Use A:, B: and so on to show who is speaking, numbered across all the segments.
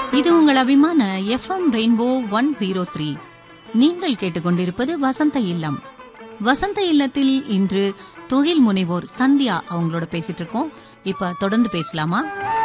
A: இது உங்கள் அபிமான FM rainbow one zero three நீங்கள் கேட்டுக்கொண்டிருப்பது வசந்த இல்லம் வசந்த இல்லத்தில் இன்று தொழில் முனைவோர் சந்தியா அவங்களோட பேசிட்டு இருக்கோம் இப்ப தொடர்ந்து பேசலாமா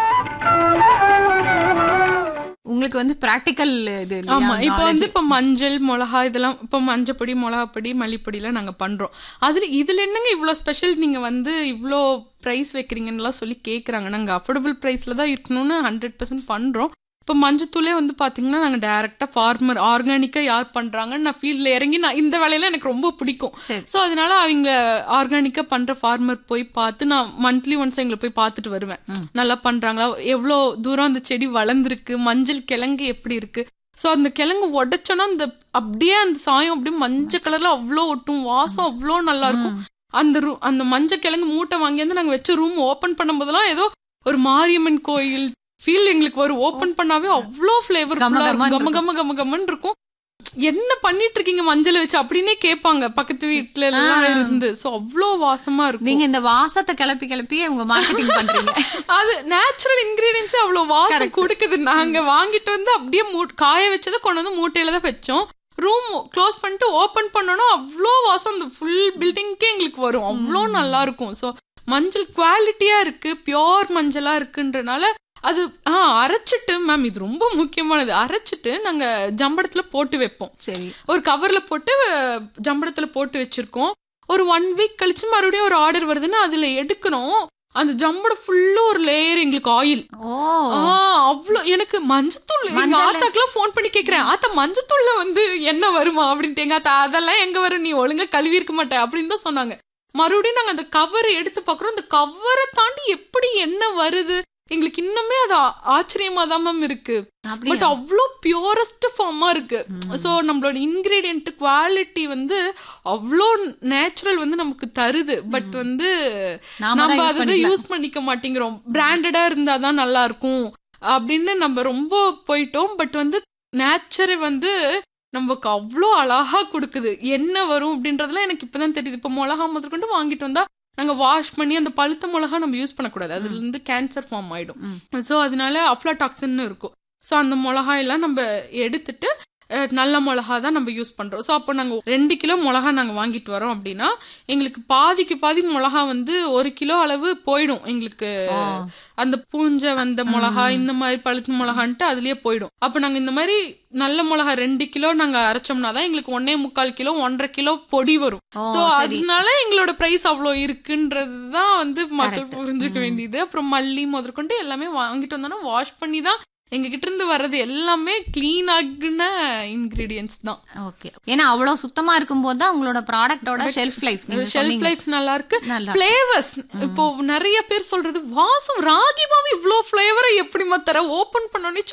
A: உங்களுக்கு வந்து பிராக்டிக்கல் இது இல்லையா?
B: ஆமா இப்ப
A: knowledge.
B: வந்து இப்ப மஞ்சள் மிளகா இதெல்லாம் இப்ப மஞ்சப்பொடி மிளகாப்பொடி மல்லிப்பொடி எல்லாம் நாங்க பண்றோம் அதுல இதுல என்னங்க இவ்ளோ ஸ்பெஷல் நீங்க வந்து இவ்ளோ பிரைஸ் வைக்கிறீங்கன்னு சொல்லி கேக்குறாங்க நாங்க அஃபோர்டபுள் பிரைஸ்ல தான் இருக்கணும்னு ஹண்ட்ரட் பர்சன்ட் பண்றோம் இப்போ மஞ்சத்தூளே வந்து பாத்தீங்கன்னா நாங்க டைரக்டா ஃபார்மர் ஆர்கானிக்கா யார் பண்றாங்கன்னு நான் ஃபீல்ட்ல இறங்கி நான் இந்த வேலையில எனக்கு ரொம்ப பிடிக்கும்
A: சரி.
B: ஸோ அதனால அவங்க ஆர்கானிக்கா பண்ற ஃபார்மர் போய் பார்த்து நான் மந்த்லி ஒன்ஸ் எங்களை போய் பார்த்துட்டு வருவேன் நல்லா பண்றாங்களா எவ்வளோ தூரம் அந்த செடி வளர்ந்துருக்கு மஞ்சள் கிழங்கு எப்படி இருக்கு ஸோ அந்த கிழங்கு உடைச்சோன்னா அந்த அப்படியே அந்த சாயம் அப்படியே மஞ்சள் கலர்ல அவ்வளோ ஒட்டும் வாசம் அவ்வளோ நல்லா இருக்கும் அந்த ரூ அந்த மஞ்சள் கிழங்கு மூட்டை வாங்கி வந்து நாங்கள் வச்ச ரூம் ஓப்பன் பண்ணும்போதெல்லாம் ஏதோ ஒரு மாரியம்மன் கோயில் ஃபீல் எங்களுக்கு வரும் ஓப்பன் பண்ணாவே அவ்வளோ ஃப்ளேவர்
A: கம கமன்னு
B: கம கம கம கமன்னு இருக்கும் என்ன பண்ணிட்டு இருக்கீங்க மஞ்சள் வச்சு அப்படின்னே கேட்பாங்க பக்கத்து வீட்டுல எல்லாம்
A: ஆ.
B: இருந்து ஸோ அவ்வளோ வாசமா இருக்கும்
A: நீங்க இந்த வாசத்தை கிளப்பி கிளப்பி உங்க மார்க்கெட்டிங் பண்றீங்க
B: அது நேச்சுரல் இன்கிரீடியன்ஸ் அவ்வளவு வாசம் கொடுக்குது நாங்க வாங்கிட்டு வந்து அப்படியே மூ காய வச்சதை கொண்டு வந்து மூட்டையில தான் வச்சோம் ரூம் க்ளோஸ் பண்ணிட்டு ஓபன் பண்ணோம்னா அவ்வளோ வாசம் அந்த ஃபுல் பில்டிங்க்கே எங்களுக்கு வரும் அவ்வளோ நல்லா இருக்கும் ஸோ மஞ்சள் குவாலிட்டியா இருக்கு பியோர் மஞ்சளா இருக்குன்றனால அது ஆ அரைச்சிட்டு மேம் இது ரொம்ப முக்கியமானது அரைச்சிட்டு நாங்க ஜம்படத்துல போட்டு வைப்போம்
A: சரி
B: ஒரு கவர்ல போட்டு அஹ், ஜம்படத்துல போட்டு வச்சிருக்கோம் ஒரு ஒன் வீக் கழிச்சு மறுபடியும் ஒரு ஆர்டர் வருதுன்னா அதுல எடுக்கணும் அந்த ஜம்படம் ஃபுல்லா ஒரு லேயர் எங்களுக்கு ஆயில்
A: ஓ
B: அவ்வளோ எனக்கு மஞ்சத்தூள் எங்க
A: மஞ்சள்ல-
B: ஆத்தாக்கெல்லாம் ஃபோன் பண்ணி கேக்குறேன் ஆத்தா மஞ்சத்தூள்ல வந்து என்ன வருமா அப்படின்ட்டு எங்க ஆத்தா அதெல்லாம் எங்க வரும் நீ ஒழுங்கா கழுவி இருக்க மாட்டே அப்படின்னு தான் சொன்னாங்க மறுபடியும் நாங்க அந்த கவரை எடுத்து பாக்குறோம் அந்த கவரை தாண்டி எப்படி என்ன வருது எங்களுக்கு இன்னுமே அது ஆ- ஆச்சரியமா தான் மேம் இருக்கு பட்
A: அப்படியா
B: அவ்வளோ பியூரஸ்ட் ஃபார்மா இருக்கு ஸோ நம்மளோட இன்கிரீடியன்ட் குவாலிட்டி வந்து அவ்வளோ நேச்சுரல் வந்து நமக்கு தருது பட் வந்து
A: நாம தான்
B: நம்ம
A: use
B: அதை
A: பண்ணிக்கலாம்.
B: யூஸ் பண்ணிக்க மாட்டேங்கிறோம் பிராண்டடா இருந்தா தான் நல்லா இருக்கும் அப்படின்னு நம்ம ரொம்ப போயிட்டோம் பட் வந்து நேச்சரை வந்து நமக்கு அவ்வளோ அழகா கொடுக்குது என்ன வரும் அப்படின்றதுலாம் எனக்கு இப்பதான் தெரியுது இப்போ மிளகா முதற்கொண்டு வாங்கிட்டு வந்தா நாங்க வாஷ் பண்ணி அந்த பழுத்த மிளகா நம்ம யூஸ் பண்ணக்கூடாது அதுல இருந்து கேன்சர் ஃபார்ம் ஆயிடும் ஸோ அதனால அஃப்லாடாக்சின் இருக்கும் ஸோ அந்த மிளகாய் எல்லாம் நம்ம எடுத்துட்டு அஹ், நல்ல மிளகா தான் நம்ம யூஸ் பண்றோம் ஸோ அப்போ நாங்கள் ரெண்டு கிலோ மிளகா நாங்கள் வாங்கிட்டு வரோம் அப்படின்னா எங்களுக்கு பாதிக்கு பாதி மிளகா வந்து ஒரு கிலோ அளவு போயிடும் எங்களுக்கு
A: ஆ.
B: அந்த பூஞ்சை வந்த மிளகா இந்த மாதிரி பழுத்து மிளகான்ட்டு அதுலயே போயிடும் அப்போ நாங்கள் இந்த மாதிரி நல்ல மிளகா ரெண்டு கிலோ நாங்கள் அரைச்சோம்னா தான் எங்களுக்கு ஒன்னே முக்கால் கிலோ ஒன்றரை கிலோ பொடி வரும்
A: ஓ,
B: சோ
A: சரி.
B: அதனால எங்களோட பிரைஸ் அவ்வளோ இருக்குன்றது தான் வந்து மக்கள்
A: Correct.
B: புரிஞ்சுக்க வேண்டியது அப்புறம் மல்லி முதற்கொண்டு எல்லாமே வாங்கிட்டு வந்தோம்னா வாஷ் பண்ணி தான் எங்க கிட்ட இருந்து வர்றது எல்லாமே கிளீன் ஆகின இன்கிரீடியன்ஸ் தான்
A: ஓகே ஏன்னா அவ்வளவு சுத்தமா இருக்கும்போது தான் உங்களோட ப்ராடக்ட்டோட ஷெல்ஃப் லைஃப்
B: ஷெல்ஃப் லைஃப் நல்லா இருக்கு
A: நல்லா.
B: ஃபிளேவர்ஸ் இப்போ நிறைய பேர் சொல்றது வாசம் ராகி மாவு இவ்ளோ ஃபிளேவரை எப்படிமா தர ஓபன் பண்ணோடனே